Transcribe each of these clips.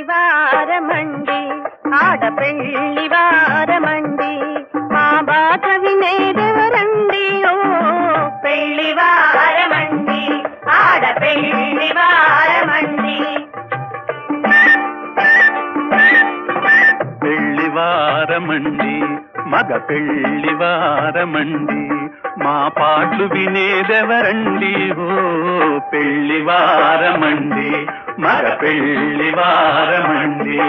వారమండి ఆడపెళ్లి వారమండి మా బాధ వినేదెవరండి ఓ పెళ్లి వారమండి ఆడపెళ్లి వారమండి పెళ్లి వారమండి మగ పెళ్లి వారమండి మా పాటలు వినేదెవరండి ఓ పెళ్లి వారమండి మగ పెళ్లి వారమండి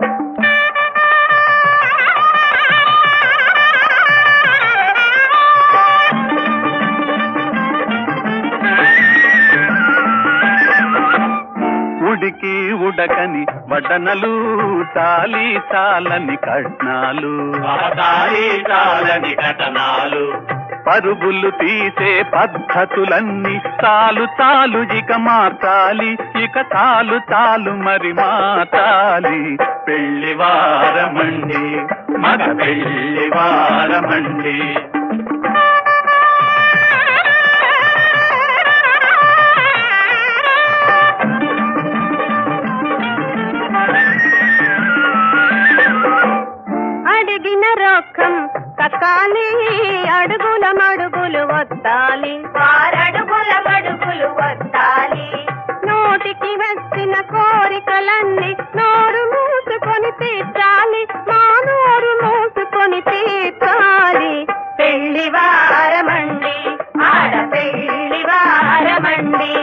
ఉడికి ఉడకని వడనలు చాలి చాలని కట్నాలు దారి చాలని కథనాలు పరుగులు తీసే పద్ధతులన్నీ చాలు చాలు ఇక మార్చాలి ఇక చాలు చాలు మరి మార్చాలి పెళ్లి వారమండి మగ పెళ్లి వారమండి అడిగిన రొక్కం కక్కాలి అడుగుల మడుగులు వత్తాలి ఆరడుగుల మడుగులు వత్తాలి నోటికి వచ్చిన కోరికలన్నీ నోరు మూసుకొని తీర్చాలి మా నోరు మూసుకొని తీర్చాలి పెళ్లి వారమండి ఆడ పెళ్లి వారమండి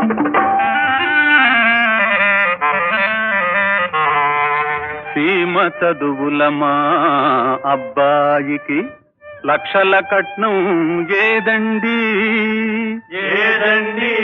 సీమ చదువుల మా అబ్బాయికి లక్షల కట్నం ఏదండి ఏదండి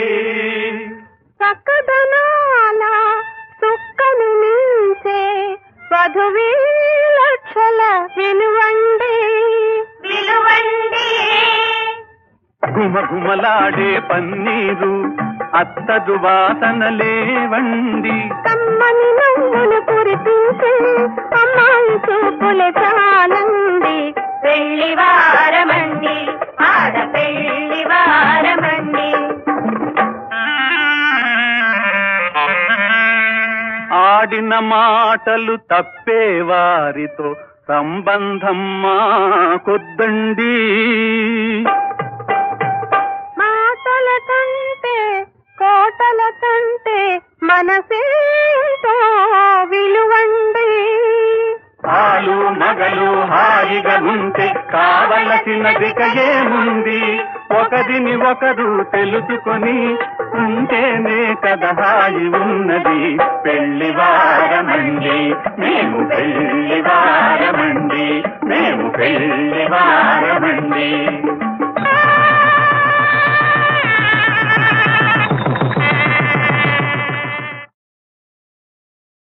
చక్కదనాల సుక్కను మించే వధువీ లక్షల విలువండి విలువండి గుమ గుమలాడే పన్నీరు అత్తదు వాసన లేవండి కమ్మని నవ్వులు కురిపించే అమ్మాయి చూపులే చాలండి పెళ్లి వారమండి ఆడ పెళ్లి వారమండి ఆడిన మాటలు తప్పే వారితో సంబంధం మాకొద్దండి మాటల కంటే కోటల కంటే మనసేంటో విలువండి ఆలు మగలు హాయిగా ఉంటే కావలసినదిక ఏముంది ఒకరిని ఒకరు తెలుసుకొని ఉంటేనే కదా హాయి ఉన్నది పెళ్లి వారమండి మేము పెళ్లి వారమండి మేము పెళ్లి వారమండి